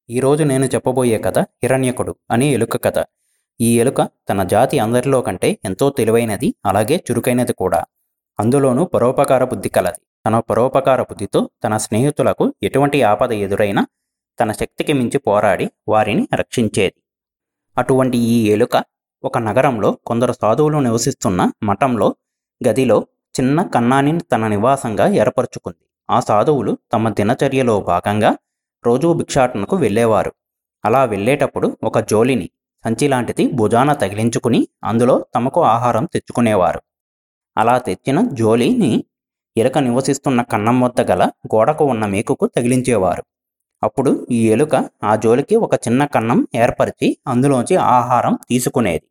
ఈరోజు నేను చెప్పబోయే కథ హిరణ్యకుడు అనే ఎలుక కథ ఈ ఎలుక తన జాతి అందరిలో కంటే ఎంతో తెలివైనది అలాగే చురుకైనది కూడా అందులోనూ పరోపకార బుద్ధి కలది తన పరోపకార బుద్ధితో తన స్నేహితులకు ఎటువంటి ఆపద ఎదురైనా తన శక్తికి మించి పోరాడి వారిని రక్షించేది అటువంటి ఈ ఎలుక ఒక నగరంలో కొందరు సాధువులు నివసిస్తున్న మఠంలో గదిలో చిన్న కన్నాని తన నివాసంగా ఏర్పరచుకుంది ఆ సాధువులు తమ దినచర్యలో భాగంగా రోజూ భిక్షాటనకు వెళ్ళేవారు అలా వెళ్ళేటప్పుడు ఒక జోలిని సంచి లాంటిది భుజాన తగిలించుకుని అందులో తమకు ఆహారం తెచ్చుకునేవారు అలా తెచ్చిన జోలిని ఎలుక నివసిస్తున్న కన్నం వద్ద గల గోడకు ఉన్న మేకుకు తగిలించేవారు అప్పుడు ఈ ఎలుక ఆ జోలికి ఒక చిన్న కన్నం ఏర్పరిచి అందులోంచి ఆహారం తీసుకునేది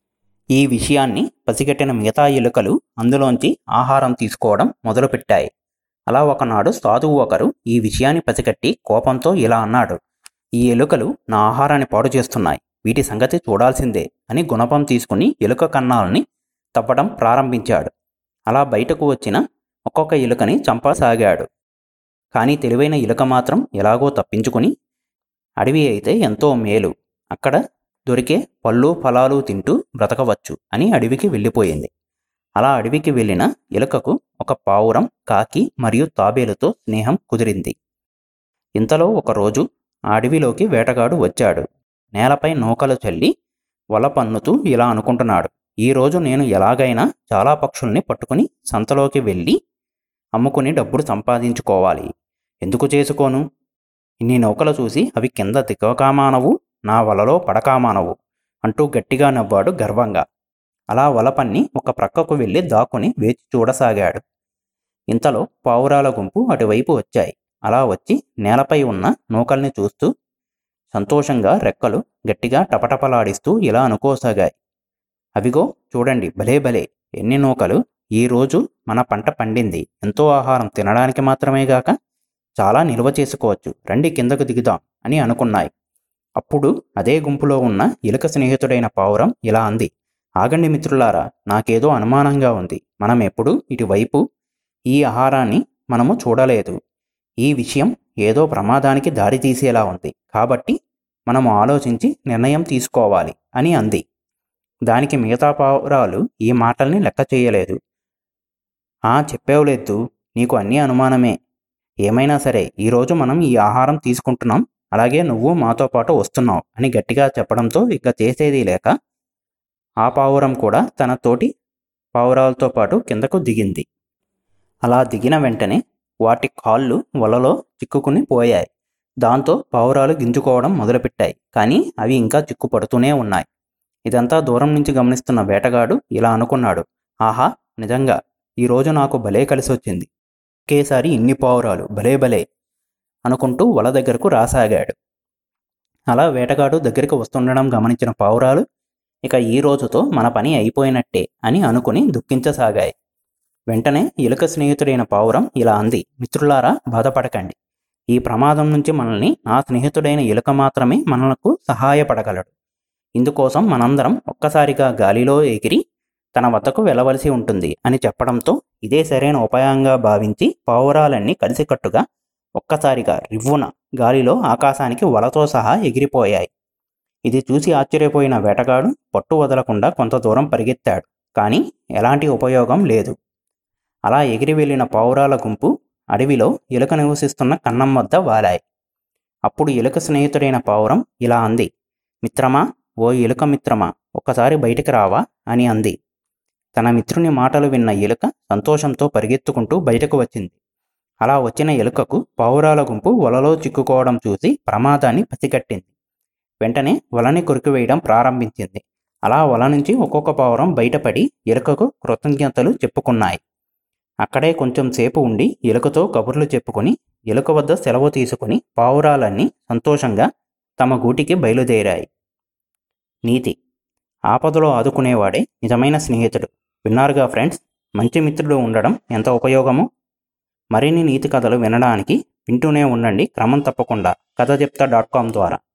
ఈ విషయాన్ని పసిగట్టిన మిగతా ఎలుకలు అందులోంచి ఆహారం తీసుకోవడం మొదలుపెట్టాయి అలా ఒకనాడు సాధువు ఒకరు ఈ విషయాన్ని పసిగట్టి కోపంతో ఇలా అన్నాడు ఈ ఎలుకలు నా ఆహారాన్ని పాడు చేస్తున్నాయి వీటి సంగతి చూడాల్సిందే అని గుణపం తీసుకుని ఎలుక కన్నాలని తవ్వడం ప్రారంభించాడు అలా బయటకు వచ్చిన ఒక్కొక్క ఎలుకని చంపసాగాడు కానీ తెలివైన ఎలుక మాత్రం ఎలాగో తప్పించుకుని అడవి అయితే ఎంతో మేలు అక్కడ దొరికే పళ్ళు ఫలాలు తింటూ బ్రతకవచ్చు అని అడవికి వెళ్ళిపోయింది అలా అడవికి వెళ్ళిన ఎలుకకు ఒక పావురం కాకి మరియు తాబేలుతో స్నేహం కుదిరింది ఇంతలో ఒకరోజు ఆ అడవిలోకి వేటగాడు వచ్చాడు నేలపై నూకలు చల్లి వల పన్నుతూ ఇలా అనుకుంటున్నాడు ఈరోజు నేను ఎలాగైనా చాలా పక్షుల్ని పట్టుకుని సంతలోకి వెళ్ళి అమ్ముకుని డబ్బులు సంపాదించుకోవాలి ఎందుకు చేసుకోను ఇన్ని నౌకలు చూసి అవి కింద దిగకామానవు నా వలలో పడకామానవు అంటూ గట్టిగా నవ్వాడు గర్వంగా అలా వల పన్ని ఒక ప్రక్కకు వెళ్ళి దాక్కుని వేచి చూడసాగాడు ఇంతలో పావురాల గుంపు అటువైపు వచ్చాయి అలా వచ్చి నేలపై ఉన్న నూకల్ని చూస్తూ సంతోషంగా రెక్కలు గట్టిగా టపటపలాడిస్తూ ఇలా అనుకోసాగాయి అవిగో చూడండి భలే భలే ఎన్ని నూకలు ఈరోజు మన పంట పండింది ఎంతో ఆహారం తినడానికి మాత్రమే గాక చాలా నిల్వ చేసుకోవచ్చు రండి కిందకు దిగుదాం అని అనుకున్నాయి అప్పుడు అదే గుంపులో ఉన్న ఎలుక స్నేహితుడైన పావురం ఇలా అంది ఆగండి మిత్రులారా నాకేదో అనుమానంగా ఉంది మనం ఎప్పుడు ఇటువైపు ఈ ఆహారాన్ని మనము చూడలేదు ఈ విషయం ఏదో ప్రమాదానికి దారి తీసేలా ఉంది కాబట్టి మనము ఆలోచించి నిర్ణయం తీసుకోవాలి అని అంది దానికి మిగతా పావురాలు ఈ మాటల్ని లెక్క చేయలేదు ఆ చెప్పేవలేదు నీకు అన్నీ అనుమానమే ఏమైనా సరే ఈరోజు మనం ఈ ఆహారం తీసుకుంటున్నాం అలాగే నువ్వు మాతో పాటు వస్తున్నావు అని గట్టిగా చెప్పడంతో ఇక చేసేది లేక ఆ పావురం కూడా తన తోటి పావురాలతో పాటు కిందకు దిగింది అలా దిగిన వెంటనే వాటి కాళ్ళు వలలో చిక్కుకుని పోయాయి దాంతో పావురాలు గింజుకోవడం మొదలుపెట్టాయి కానీ అవి ఇంకా చిక్కుపడుతూనే ఉన్నాయి ఇదంతా దూరం నుంచి గమనిస్తున్న వేటగాడు ఇలా అనుకున్నాడు ఆహా నిజంగా ఈరోజు నాకు భలే కలిసి వచ్చింది ఒకేసారి ఇన్ని పావురాలు భలే భలే అనుకుంటూ వల దగ్గరకు రాసాగాడు అలా వేటగాడు దగ్గరికి వస్తుండడం గమనించిన పావురాలు ఇక ఈ రోజుతో మన పని అయిపోయినట్టే అని అనుకుని దుఃఖించసాగాయి వెంటనే ఎలుక స్నేహితుడైన పావురం ఇలా అంది మిత్రులారా బాధపడకండి ఈ ప్రమాదం నుంచి మనల్ని నా స్నేహితుడైన ఎలుక మాత్రమే మనలకు సహాయపడగలడు ఇందుకోసం మనందరం ఒక్కసారిగా గాలిలో ఎగిరి తన వద్దకు వెళ్ళవలసి ఉంటుంది అని చెప్పడంతో ఇదే సరైన ఉపాయంగా భావించి పావురాలన్నీ కలిసికట్టుగా ఒక్కసారిగా రివ్వున గాలిలో ఆకాశానికి వలతో సహా ఎగిరిపోయాయి ఇది చూసి ఆశ్చర్యపోయిన వేటగాడు పట్టు వదలకుండా కొంత దూరం పరిగెత్తాడు కానీ ఎలాంటి ఉపయోగం లేదు అలా ఎగిరి వెళ్ళిన పావురాల గుంపు అడవిలో ఎలుక నివసిస్తున్న కన్నం వద్ద వాలాయి అప్పుడు ఎలుక స్నేహితుడైన పావురం ఇలా అంది మిత్రమా ఓ ఎలుక మిత్రమా ఒక్కసారి బయటికి రావా అని అంది తన మిత్రుని మాటలు విన్న ఎలుక సంతోషంతో పరిగెత్తుకుంటూ బయటకు వచ్చింది అలా వచ్చిన ఎలుకకు పావురాల గుంపు వలలో చిక్కుకోవడం చూసి ప్రమాదాన్ని పసిగట్టింది వెంటనే వలని కొరికివేయడం ప్రారంభించింది అలా వల నుంచి ఒక్కొక్క పావురం బయటపడి ఎలుకకు కృతజ్ఞతలు చెప్పుకున్నాయి అక్కడే కొంచెం సేపు ఉండి ఎలుకతో కబుర్లు చెప్పుకొని ఎలుక వద్ద సెలవు తీసుకుని పావురాలన్నీ సంతోషంగా తమ గూటికి బయలుదేరాయి నీతి ఆపదలో ఆదుకునేవాడే నిజమైన స్నేహితుడు విన్నారుగా ఫ్రెండ్స్ మంచి మిత్రుడు ఉండడం ఎంత ఉపయోగమో మరిన్ని నీతి కథలు వినడానికి వింటూనే ఉండండి క్రమం తప్పకుండా కథ చెప్తా డాట్ కామ్ ద్వారా